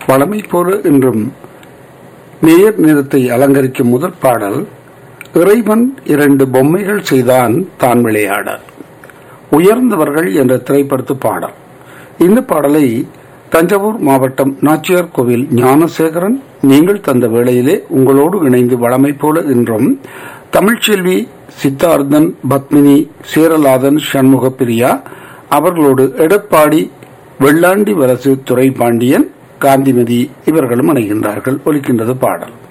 வளமை போல இன்றும் நேர் நிறத்தை அலங்கரிக்கும் முதல் பாடல் இறைவன் இரண்டு பொம்மைகள் செய்தான் தான் விளையாட உயர்ந்தவர்கள் என்ற திரைப்படத்து பாடல் இந்த பாடலை தஞ்சாவூர் மாவட்டம் நாச்சியார் கோவில் ஞானசேகரன் நீங்கள் தந்த வேளையிலே உங்களோடு இணைந்து வளமை போல இன்றும் தமிழ்ச்செல்வி சித்தார்த்தன் பத்மினி சேரலாதன் சண்முக பிரியா அவர்களோடு எடப்பாடி வெள்ளாண்டி வரசு துறை பாண்டியன் காந்திமதி இவர்களும் இணைகின்றார்கள் ஒலிக்கின்றது பாடல்